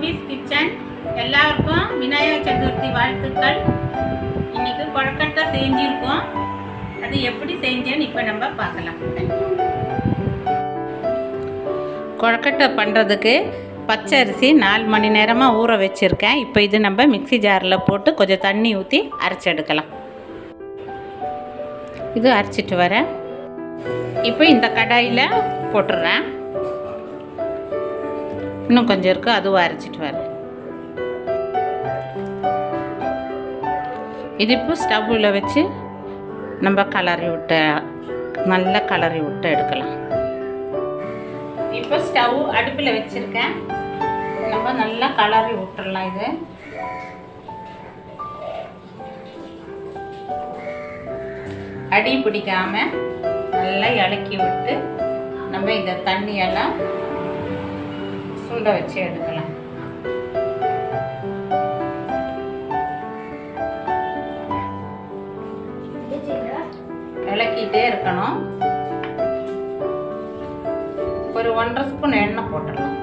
Gopi's kitchen எல்லாருக்கும் விநாயகர் சதுர்த்தி வாழ்த்துக்கள் இன்னைக்கு கொழக்கட்டை செஞ்சிருக்கோம் அது எப்படி செஞ்சேன்னு இப்போ நம்ம பார்க்கலாம் கொழக்கட்டை பண்ணுறதுக்கு பச்சை அரிசி நாலு மணி நேரமாக ஊற வச்சுருக்கேன் இப்போ இது நம்ம மிக்ஸி ஜாரில் போட்டு கொஞ்சம் தண்ணி ஊற்றி அரைச்சி எடுக்கலாம் இது அரைச்சிட்டு வரேன் இப்போ இந்த கடாயில் போட்டுடுறேன் இன்னும் கொஞ்சம் இருக்குது அதுவும் அரைச்சிட்டு வரேன் இது இப்போ ஸ்டவ்வில் வச்சு நம்ம கலரி விட்டு நல்லா கலரி விட்டு எடுக்கலாம் இப்போ ஸ்டவ் அடுப்பில் வச்சுருக்கேன் நம்ம நல்லா கலரி விட்டுறலாம் இது அடி பிடிக்காம நல்லா இலக்கி விட்டு நம்ம இந்த தண்ணியெல்லாம் சுண்ட வச்சு எடுக்கலாம் இலக்கிட்டே இருக்கணும் ஒரு ஒன்றரை ஸ்பூன் எண்ணெய் போட்டுடலாம்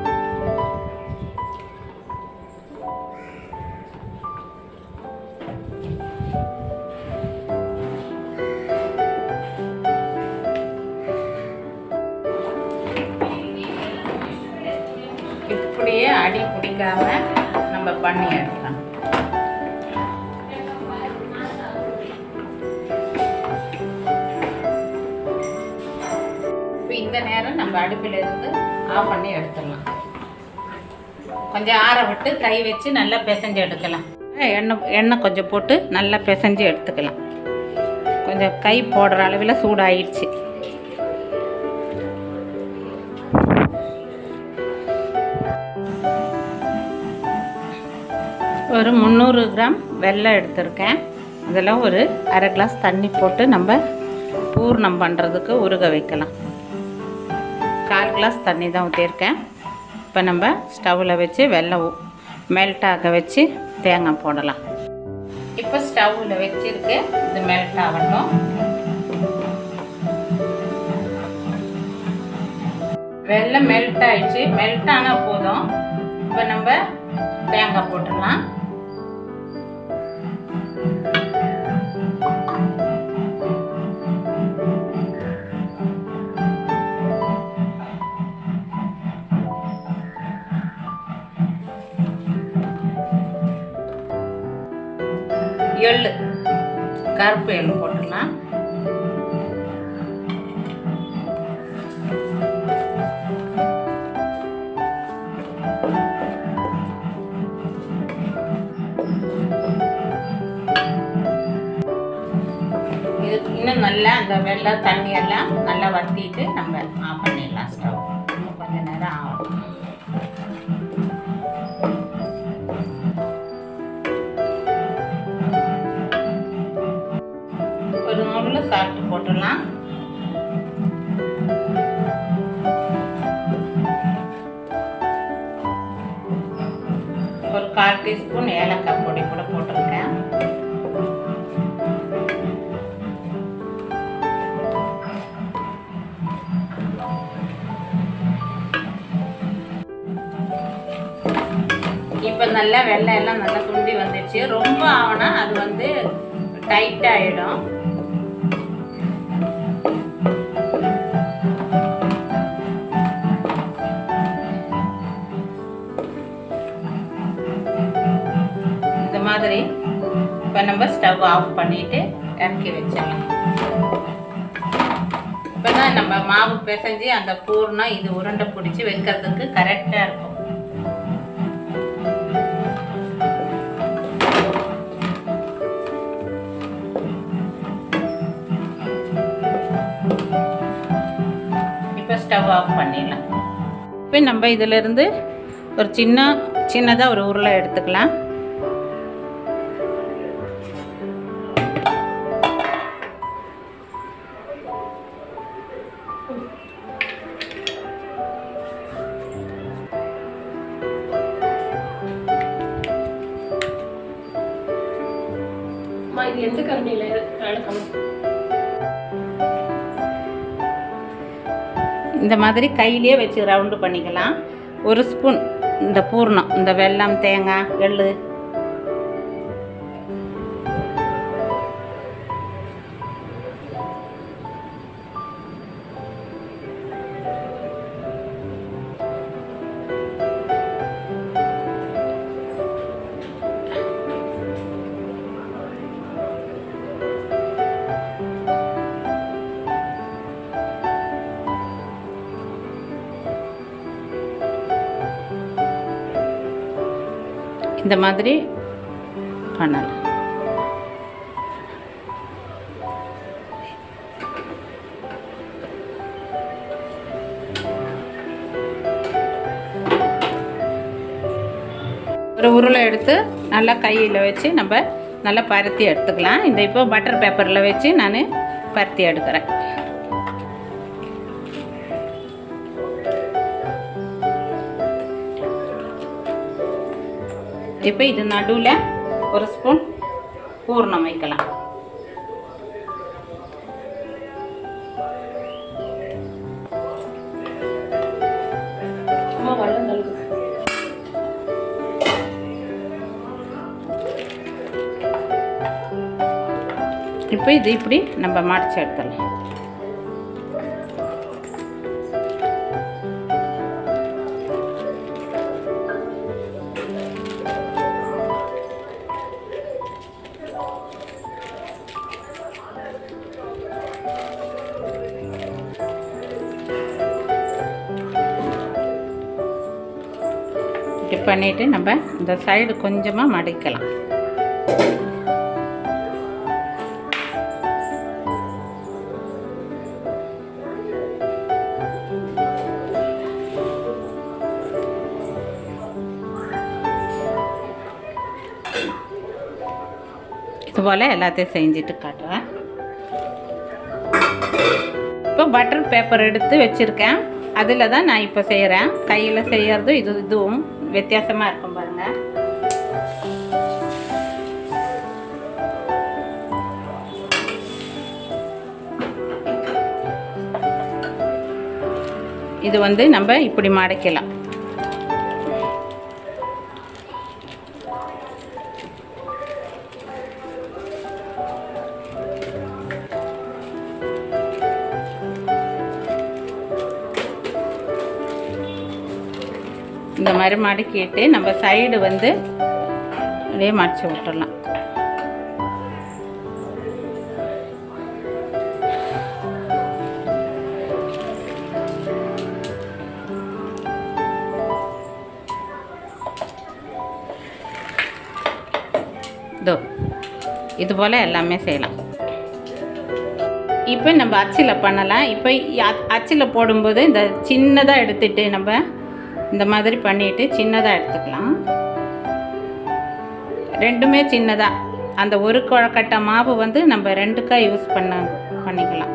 இப்படியே அடி பிடிக்காம நம்ம பண்ணி எடுக்கலாம் இப்போ இந்த நேரம் நம்ம அடுப்பில் இருந்து ஆஃப் பண்ணி எடுத்துடலாம் கொஞ்சம் ஆற விட்டு கை வச்சு நல்லா பிசைஞ்சு எடுக்கலாம் எண்ணெய் எண்ணெய் கொஞ்சம் போட்டு நல்லா பிசைஞ்சு எடுத்துக்கலாம் கொஞ்சம் கை போடுற அளவில் சூடாயிடுச்சு ஒரு முந்நூறு கிராம் வெல்லம் எடுத்திருக்கேன் அதில் ஒரு அரை கிளாஸ் தண்ணி போட்டு நம்ம பூர்ணம் பண்ணுறதுக்கு உருக வைக்கலாம் கால் கிளாஸ் தண்ணி தான் ஊற்றிருக்கேன் இப்போ நம்ம ஸ்டவ்வில் வச்சு வெல்லம் மெல்ட் ஆக வச்சு தேங்காய் போடலாம் இப்போ ஸ்டவ்வில் வச்சுருக்கு இது மெல்ட் ஆகட்டும் வெல்லம் மெல்ட் ஆயிடுச்சு மெல்ட் ஆனால் போதும் இப்போ நம்ம தேங்காய் போட்டுடலாம் எள்ளு கருப்பு எள்ளு போட்டுடலாம் இது இன்னும் நல்லா அந்த வெள்ளை தண்ணி எல்லாம் நல்லா வத்திட்டு நம்ம ஆஃப் பண்ணிடலாம் ஸ்டவ் இன்னும் கொஞ்ச நேரம் ஆகும் ஒரு நூறில் சால்ட்டு போட்டுடலாம் ஒரு கால் டீஸ்பூன் ஏலக்காய் பொடி கூட போட்டிருக்கேன் இப்போ நல்லா வெள்ளை எல்லாம் நல்லா துண்டி வந்துடுச்சு ரொம்ப ஆகுனா அது வந்து டைட் ஆகிடும் இந்த மாதிரி இப்போ நம்ம ஸ்டவ் ஆஃப் பண்ணிட்டு இறக்கி வச்சிடலாம் இப்போ தான் நம்ம மாவு பிசைஞ்சு அந்த பூர்ணம் இது உருண்டை பிடிச்சி வைக்கிறதுக்கு கரெக்டாக இருக்கும் இப்போ ஸ்டவ் ஆஃப் பண்ணிடலாம் இப்போ நம்ம இதிலிருந்து ஒரு சின்ன சின்னதாக ஒரு உருளை எடுத்துக்கலாம் அம்மா இது எந்த கரண்டியில் நடக்கணும் இந்த மாதிரி கையிலே வச்சு ரவுண்டு பண்ணிக்கலாம் ஒரு ஸ்பூன் இந்த பூர்ணம் இந்த வெல்லம் தேங்காய் எள்ளு இந்த மாதிரி பண்ணலாம் ஒரு உருளை எடுத்து நல்லா கையில் வச்சு நம்ம நல்லா பருத்தி எடுத்துக்கலாம் இந்த இப்போ பட்டர் பேப்பரில் வச்சு நான் பருத்தி எடுக்கிறேன் இப்போ இது நடுவில் ஒரு ஸ்பூன் பூர்ணம் வைக்கலாம் அம்மா வெள்ளம் தள்ளுது இப்போ இது இப்படி நம்ம மடிச்சு எடுத்துடலாம் இப்படி பண்ணிவிட்டு நம்ம இந்த சைடு கொஞ்சமாக மடிக்கலாம் இது போல் எல்லாத்தையும் செஞ்சுட்டு காட்டுறேன் இப்போ பட்டர் பேப்பர் எடுத்து வச்சுருக்கேன் அதில் தான் நான் இப்போ செய்கிறேன் கையில் செய்யறதும் இது இதுவும் வித்தியாசமாக இருக்கும் பாருங்கள் இது வந்து நம்ம இப்படி மடக்கலாம் இந்த மாதிரி மடக்கிட்டு நம்ம சைடு வந்து அப்படியே மடிச்சு விட்டுடலாம் இதோ இது போல் எல்லாமே செய்யலாம் இப்போ நம்ம அச்சில் பண்ணலாம் இப்போ அ- அச்சில் போடும்போது இந்த சின்னதாக எடுத்துட்டு நம்ம இந்த மாதிரி பண்ணிட்டு சின்னதாக எடுத்துக்கலாம் ரெண்டுமே சின்னதாக அந்த ஒரு குழக்கட்டை மாவு வந்து நம்ம ரெண்டுக்கா யூஸ் பண்ண பண்ணிக்கலாம்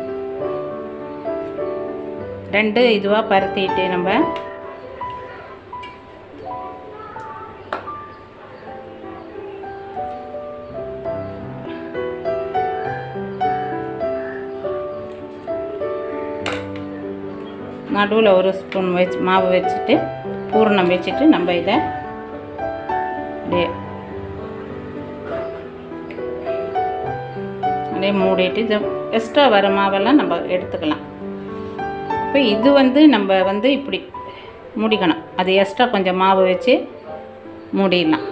ரெண்டு இதுவாக பருத்திட்டு நம்ம நடுவில் ஒரு ஸ்பூன் வச்சு மாவு வச்சுட்டு பூரணம் வச்சுட்டு நம்ம இதை அப்படியே அப்படியே மூடிட்டு இது எக்ஸ்ட்ரா வர மாவெல்லாம் நம்ம எடுத்துக்கலாம் இப்போ இது வந்து நம்ம வந்து இப்படி மூடிக்கணும் அது எக்ஸ்ட்ரா கொஞ்சம் மாவு வச்சு மூடிடலாம்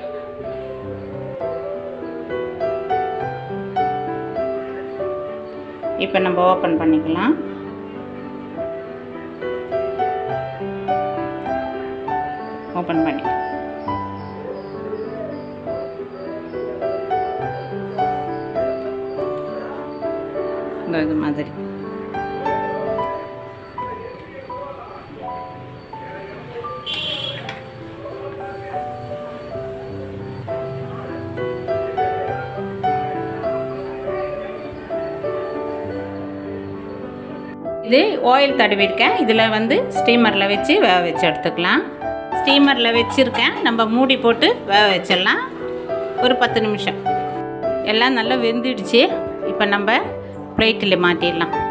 இப்போ நம்ம ஓப்பன் பண்ணிக்கலாம் ஓப்பன் பண்ணி இந்த இது மாதிரி இது ஆயில் தடவிருக்கேன் இதில் வந்து ஸ்டீமரில் வச்சு வேக வச்சு எடுத்துக்கலாம் ஸ்டீமரில் வச்சுருக்கேன் நம்ம மூடி போட்டு வேக வச்சிடலாம் ஒரு பத்து நிமிஷம் எல்லாம் நல்லா வெந்துடுச்சு இப்போ நம்ம பிளேட்டில் மாட்டிடலாம்